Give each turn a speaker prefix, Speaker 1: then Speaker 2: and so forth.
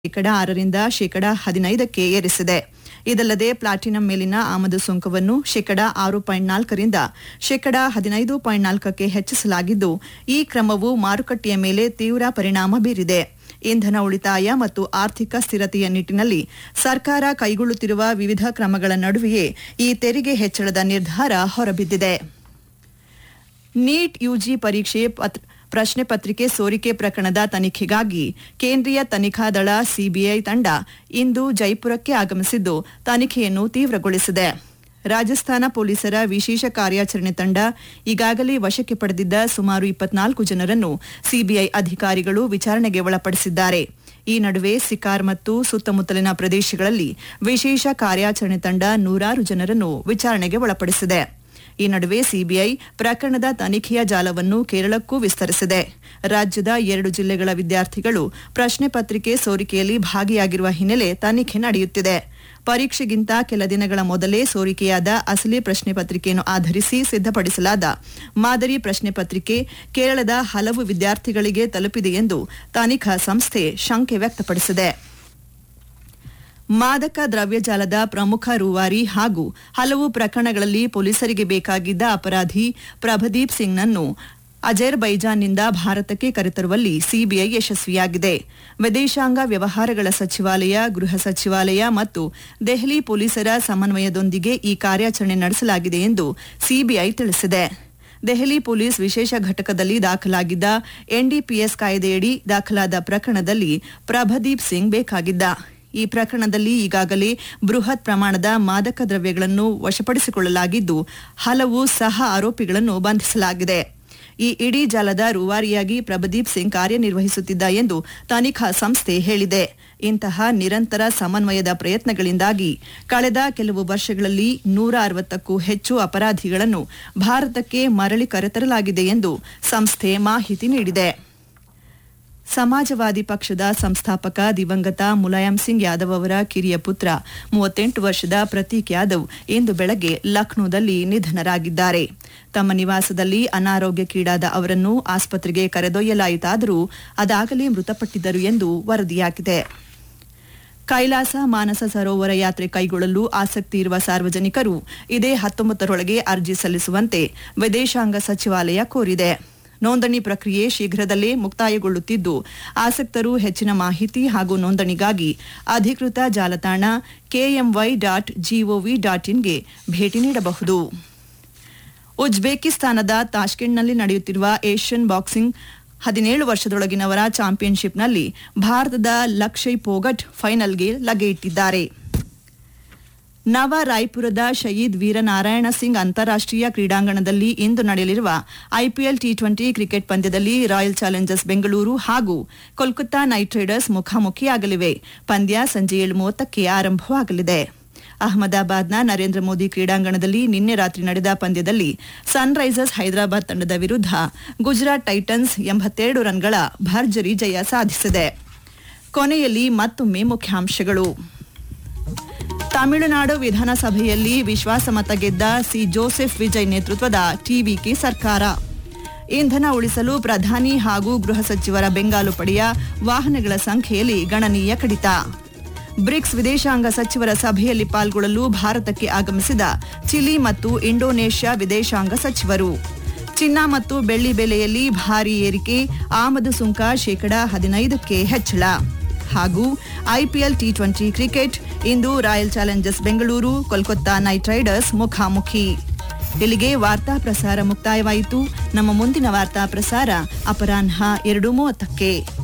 Speaker 1: ಶೇಕಡ ಆರರಿಂದ ಶೇಕಡ ಹದಿನೈದಕ್ಕೆ ಏರಿಸಿದೆ ಇದಲ್ಲದೆ ಪ್ಲಾಟಿನಂ ಮೇಲಿನ ಆಮದು ಸುಂಕವನ್ನು ಶೇಕಡ ಆರು ಪಾಯಿಂಟ್ ನಾಲ್ಕರಿಂದ ಶೇಕಡ ಹದಿನೈದು ಪಾಯಿಂಟ್ ನಾಲ್ಕಕ್ಕೆ ಹೆಚ್ಚಿಸಲಾಗಿದ್ದು ಈ ಕ್ರಮವು ಮಾರುಕಟ್ಟೆಯ ಮೇಲೆ ತೀವ್ರ ಪರಿಣಾಮ ಬೀರಿದೆ ಇಂಧನ ಉಳಿತಾಯ ಮತ್ತು ಆರ್ಥಿಕ ಸ್ಥಿರತೆಯ ನಿಟ್ಟಿನಲ್ಲಿ ಸರ್ಕಾರ ಕೈಗೊಳ್ಳುತ್ತಿರುವ ವಿವಿಧ ಕ್ರಮಗಳ ನಡುವೆಯೇ ಈ ತೆರಿಗೆ ಹೆಚ್ಚಳದ ನಿರ್ಧಾರ ಹೊರಬಿದ್ದಿದೆ ನೀಟ್ ಯುಜಿ ಪರೀಕ್ಷೆ ಪತ್- ಪ್ರಶ್ನೆ ಪತ್ರಿಕೆ ಸೋರಿಕೆ ಪ್ರಕರಣದ ತನಿಖೆಗಾಗಿ ಕೇಂದ್ರೀಯ ತನಿಖಾ ದಳ ಸಿಬಿಐ ತಂಡ ಇಂದು ಜೈಪುರಕ್ಕೆ ಆಗಮಿಸಿದ್ದು ತನಿಖೆಯನ್ನು ತೀವ್ರಗೊಳಿಸಿದೆ ರಾಜಸ್ಥಾನ ಪೊಲೀಸರ ವಿಶೇಷ ಕಾರ್ಯಾಚರಣೆ ತಂಡ ಈಗಾಗಲೇ ವಶಕ್ಕೆ ಪಡೆದಿದ್ದ ಸುಮಾರು ಇಪ್ಪತ್ನಾಲ್ಕು ಜನರನ್ನು ಸಿಬಿಐ ಅಧಿಕಾರಿಗಳು ವಿಚಾರಣೆಗೆ ಒಳಪಡಿಸಿದ್ದಾರೆ ಈ ನಡುವೆ ಸಿಕಾರ್ ಮತ್ತು ಸುತ್ತಮುತ್ತಲಿನ ಪ್ರದೇಶಗಳಲ್ಲಿ ವಿಶೇಷ ಕಾರ್ಯಾಚರಣೆ ತಂಡ ನೂರಾರು ಜನರನ್ನು ವಿಚಾರಣೆಗೆ ಒಳಪಡಿಸಿದೆ ಈ ನಡುವೆ ಸಿಬಿಐ ಪ್ರಕರಣದ ತನಿಖೆಯ ಜಾಲವನ್ನು ಕೇರಳಕ್ಕೂ ವಿಸ್ತರಿಸಿದೆ ರಾಜ್ಯದ ಎರಡು ಜಿಲ್ಲೆಗಳ ವಿದ್ಯಾರ್ಥಿಗಳು ಪ್ರಶ್ನೆ ಪತ್ರಿಕೆ ಸೋರಿಕೆಯಲ್ಲಿ ಭಾಗಿಯಾಗಿರುವ ಹಿನ್ನೆಲೆ ತನಿಖೆ ನಡೆಯುತ್ತಿದೆ ಪರೀಕ್ಷೆಗಿಂತ ಕೆಲ ದಿನಗಳ ಮೊದಲೇ ಸೋರಿಕೆಯಾದ ಅಸಲಿ ಪ್ರಶ್ನೆ ಪತ್ರಿಕೆಯನ್ನು ಆಧರಿಸಿ ಸಿದ್ಧಪಡಿಸಲಾದ ಮಾದರಿ ಪ್ರಶ್ನೆ ಪತ್ರಿಕೆ ಕೇರಳದ ಹಲವು ವಿದ್ಯಾರ್ಥಿಗಳಿಗೆ ತಲುಪಿದೆ ಎಂದು ತನಿಖಾ ಸಂಸ್ಥೆ ಶಂಕೆ ವ್ಯಕ್ತಪಡಿಸಿದೆ ಮಾದಕ ದ್ರವ್ಯ ಜಾಲದ ಪ್ರಮುಖ ರೂವಾರಿ ಹಾಗೂ ಹಲವು ಪ್ರಕರಣಗಳಲ್ಲಿ ಪೊಲೀಸರಿಗೆ ಬೇಕಾಗಿದ್ದ ಅಪರಾಧಿ ಪ್ರಭದೀಪ್ ಸಿಂಗ್ನನ್ನು ಅಜರ್ಬೈಜಾನ್ನಿಂದ ಭಾರತಕ್ಕೆ ಕರೆತರುವಲ್ಲಿ ಸಿಬಿಐ ಯಶಸ್ವಿಯಾಗಿದೆ ವಿದೇಶಾಂಗ ವ್ಯವಹಾರಗಳ ಸಚಿವಾಲಯ ಗೃಹ ಸಚಿವಾಲಯ ಮತ್ತು ದೆಹಲಿ ಪೊಲೀಸರ ಸಮನ್ವಯದೊಂದಿಗೆ ಈ ಕಾರ್ಯಾಚರಣೆ ನಡೆಸಲಾಗಿದೆ ಎಂದು ಸಿಬಿಐ ತಿಳಿಸಿದೆ ದೆಹಲಿ ಪೊಲೀಸ್ ವಿಶೇಷ ಘಟಕದಲ್ಲಿ ದಾಖಲಾಗಿದ್ದ ಎನ್ಡಿಪಿಎಸ್ ಕಾಯ್ದೆಯಡಿ ದಾಖಲಾದ ಪ್ರಕರಣದಲ್ಲಿ ಪ್ರಭದೀಪ್ ಸಿಂಗ್ ಬೇಕಾಗಿದ್ದ ಈ ಪ್ರಕರಣದಲ್ಲಿ ಈಗಾಗಲೇ ಬೃಹತ್ ಪ್ರಮಾಣದ ಮಾದಕ ದ್ರವ್ಯಗಳನ್ನು ವಶಪಡಿಸಿಕೊಳ್ಳಲಾಗಿದ್ದು ಹಲವು ಸಹ ಆರೋಪಿಗಳನ್ನು ಬಂಧಿಸಲಾಗಿದೆ ಈ ಇಡೀ ಜಾಲದ ರೂವಾರಿಯಾಗಿ ಪ್ರಭದೀಪ್ ಸಿಂಗ್ ಕಾರ್ಯನಿರ್ವಹಿಸುತ್ತಿದ್ದ ಎಂದು ತನಿಖಾ ಸಂಸ್ಥೆ ಹೇಳಿದೆ ಇಂತಹ ನಿರಂತರ ಸಮನ್ವಯದ ಪ್ರಯತ್ನಗಳಿಂದಾಗಿ ಕಳೆದ ಕೆಲವು ವರ್ಷಗಳಲ್ಲಿ ನೂರ ಅರವತ್ತಕ್ಕೂ ಹೆಚ್ಚು ಅಪರಾಧಿಗಳನ್ನು ಭಾರತಕ್ಕೆ ಮರಳಿ ಕರೆತರಲಾಗಿದೆ ಎಂದು ಸಂಸ್ಥೆ ಮಾಹಿತಿ ನೀಡಿದೆ ಸಮಾಜವಾದಿ ಪಕ್ಷದ ಸಂಸ್ಥಾಪಕ ದಿವಂಗತ ಮುಲಾಯಂ ಸಿಂಗ್ ಯಾದವ್ ಅವರ ಕಿರಿಯ ಪುತ್ರ ಮೂವತ್ತೆಂಟು ವರ್ಷದ ಪ್ರತೀಕ್ ಯಾದವ್ ಇಂದು ಬೆಳಗ್ಗೆ ಲಕ್ನೋದಲ್ಲಿ ನಿಧನರಾಗಿದ್ದಾರೆ ತಮ್ಮ ನಿವಾಸದಲ್ಲಿ ಅನಾರೋಗ್ಯಕ್ಕೀಡಾದ ಅವರನ್ನು ಆಸ್ಪತ್ರೆಗೆ ಕರೆದೊಯ್ಯಲಾಯಿತಾದರೂ ಅದಾಗಲೇ ಮೃತಪಟ್ಟಿದ್ದರು ಎಂದು ವರದಿಯಾಗಿದೆ ಕೈಲಾಸ ಮಾನಸ ಸರೋವರ ಯಾತ್ರೆ ಕೈಗೊಳ್ಳಲು ಆಸಕ್ತಿ ಇರುವ ಸಾರ್ವಜನಿಕರು ಇದೇ ಹತ್ತೊಂಬತ್ತರೊಳಗೆ ಅರ್ಜಿ ಸಲ್ಲಿಸುವಂತೆ ವಿದೇಶಾಂಗ ಸಚಿವಾಲಯ ಕೋರಿದೆ ನೋಂದಣಿ ಪ್ರಕ್ರಿಯೆ ಶೀಘ್ರದಲ್ಲೇ ಮುಕ್ತಾಯಗೊಳ್ಳುತ್ತಿದ್ದು ಆಸಕ್ತರು ಹೆಚ್ಚಿನ ಮಾಹಿತಿ ಹಾಗೂ ನೋಂದಣಿಗಾಗಿ ಅಧಿಕೃತ ಜಾಲತಾಣ ಕೆಎಂವೈ ಡಾಟ್ ಜಿಒವಿ ಡಾಟ್ ಇನ್ಗೆ ಭೇಟಿ ನೀಡಬಹುದು ಉಜ್ಬೇಕಿಸ್ತಾನದ ತಾಷ್ಕೆಂಟ್ನಲ್ಲಿ ನಡೆಯುತ್ತಿರುವ ಏಷ್ಯನ್ ಬಾಕ್ಸಿಂಗ್ ಹದಿನೇಳು ವರ್ಷದೊಳಗಿನವರ ಚಾಂಪಿಯನ್ಶಿಪ್ನಲ್ಲಿ ಭಾರತದ ಲಕ್ಷಯ್ ಪೋಗಟ್ ಫೈನಲ್ಗೆ ಲಗ್ಗೆ ಇಟ್ಟಿದ್ದಾರೆ ನವ ರಾಯ್ಪುರದ ಶಹೀದ್ ವೀರನಾರಾಯಣ ಸಿಂಗ್ ಅಂತಾರಾಷ್ಟೀಯ ಕ್ರೀಡಾಂಗಣದಲ್ಲಿ ಇಂದು ನಡೆಯಲಿರುವ ಐಪಿಎಲ್ ಟಿ ಟ್ವೆಂಟಿ ಕ್ರಿಕೆಟ್ ಪಂದ್ಯದಲ್ಲಿ ರಾಯಲ್ ಚಾಲೆಂಜರ್ಸ್ ಬೆಂಗಳೂರು ಹಾಗೂ ಕೋಲ್ಕತ್ತಾ ನೈಟ್ ರೈಡರ್ಸ್ ಮುಖಾಮುಖಿಯಾಗಲಿವೆ ಪಂದ್ಯ ಸಂಜೆ ಏಳು ಮೂವತ್ತಕ್ಕೆ ಆರಂಭವಾಗಲಿದೆ ಅಹಮದಾಬಾದ್ನ ನರೇಂದ್ರ ಮೋದಿ ಕ್ರೀಡಾಂಗಣದಲ್ಲಿ ನಿನ್ನೆ ರಾತ್ರಿ ನಡೆದ ಪಂದ್ಯದಲ್ಲಿ ಸನ್ ರೈಸರ್ಸ್ ಹೈದರಾಬಾದ್ ತಂಡದ ವಿರುದ್ಧ ಗುಜರಾತ್ ಟೈಟನ್ಸ್ ಎಂಬತ್ತೆರಡು ರನ್ಗಳ ಭರ್ಜರಿ ಜಯ ಸಾಧಿಸಿದೆ ಕೊನೆಯಲ್ಲಿ ಮತ್ತೊಮ್ಮೆ ಮುಖ್ಯಾಂಶಗಳು ತಮಿಳುನಾಡು ವಿಧಾನಸಭೆಯಲ್ಲಿ ವಿಶ್ವಾಸಮತ ಗೆದ್ದ ಸಿ ಜೋಸೆಫ್ ವಿಜಯ್ ನೇತೃತ್ವದ ಟಿವಿಕೆ ಸರ್ಕಾರ ಇಂಧನ ಉಳಿಸಲು ಪ್ರಧಾನಿ ಹಾಗೂ ಗೃಹ ಸಚಿವರ ಬೆಂಗಾಲು ಪಡೆಯ ವಾಹನಗಳ ಸಂಖ್ಯೆಯಲ್ಲಿ ಗಣನೀಯ ಕಡಿತ ಬ್ರಿಕ್ಸ್ ವಿದೇಶಾಂಗ ಸಚಿವರ ಸಭೆಯಲ್ಲಿ ಪಾಲ್ಗೊಳ್ಳಲು ಭಾರತಕ್ಕೆ ಆಗಮಿಸಿದ ಚಿಲಿ ಮತ್ತು ಇಂಡೋನೇಷ್ಯಾ ವಿದೇಶಾಂಗ ಸಚಿವರು ಚಿನ್ನ ಮತ್ತು ಬೆಳ್ಳಿ ಬೆಲೆಯಲ್ಲಿ ಭಾರೀ ಏರಿಕೆ ಆಮದು ಸುಂಕ ಶೇಕಡ ಹದಿನೈದಕ್ಕೆ ಹೆಚ್ಚಳ ಹಾಗೂ ಐಪಿಎಲ್ ಟಿ ಟ್ವೆಂಟಿ ಕ್ರಿಕೆಟ್ ಇಂದು Royal Challengers Bengaluru Kolkata Knight Riders ಮುಖಾಮುಖಿ ಇಲ್ಲಿಗೆ ವಾರ್ತಾ ಪ್ರಸಾರ ಮುಕ್ತಾಯವಾಯಿತು ನಮ್ಮ ಮುಂದಿನ ವಾರ್ತಾ ಪ್ರಸಾರ ಅಪರಾಹ್ನ ಎರಡು ಮೂವತ್ತಕ್ಕೆ